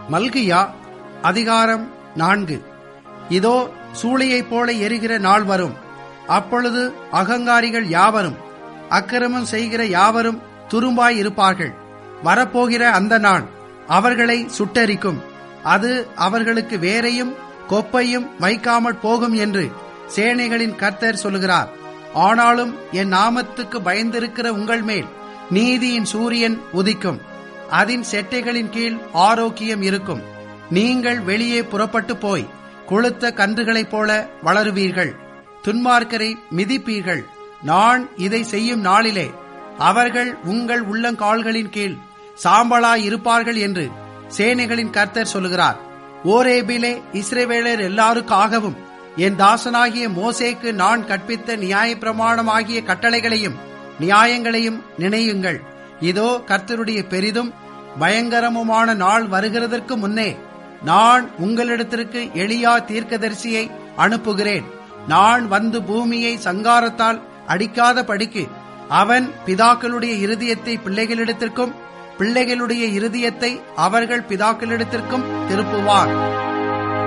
மல்கியா அதிகாரம் நான்கு இதோ சூளையைப் போல எரிகிற நாள் வரும் அப்பொழுது அகங்காரிகள் யாவரும் அக்கிரமம் செய்கிற யாவரும் துரும்பாய் இருப்பார்கள் வரப்போகிற அந்த நாள் அவர்களை சுட்டரிக்கும் அது அவர்களுக்கு வேரையும் கொப்பையும் வைக்காமற் போகும் என்று சேனைகளின் கர்த்தர் சொல்லுகிறார் ஆனாலும் என் நாமத்துக்கு பயந்திருக்கிற உங்கள் மேல் நீதியின் சூரியன் உதிக்கும் அதன் செட்டைகளின் கீழ் ஆரோக்கியம் இருக்கும் நீங்கள் வெளியே புறப்பட்டு போய் கொளுத்த கன்றுகளைப் போல வளருவீர்கள் துன்மார்க்கரை மிதிப்பீர்கள் நான் இதை செய்யும் நாளிலே அவர்கள் உங்கள் உள்ளங்கால்களின் கீழ் சாம்பலாய் இருப்பார்கள் என்று சேனைகளின் கர்த்தர் சொல்லுகிறார் ஓரேபிலே இஸ்ரேவேலர் எல்லாருக்காகவும் என் தாசனாகிய மோசேக்கு நான் கற்பித்த நியாயப்பிரமாணமாகிய கட்டளைகளையும் நியாயங்களையும் நினையுங்கள் இதோ கர்த்தருடைய பெரிதும் பயங்கரமுமான நாள் வருகிறதற்கு முன்னே நான் உங்களிடத்திற்கு எளியா தீர்க்கதரிசியை அனுப்புகிறேன் நான் வந்து பூமியை சங்காரத்தால் அடிக்காத படிக்கு அவன் பிதாக்களுடைய இருதயத்தை பிள்ளைகளிடத்திற்கும் பிள்ளைகளுடைய இருதயத்தை அவர்கள் பிதாக்களிடத்திற்கும் திருப்புவான்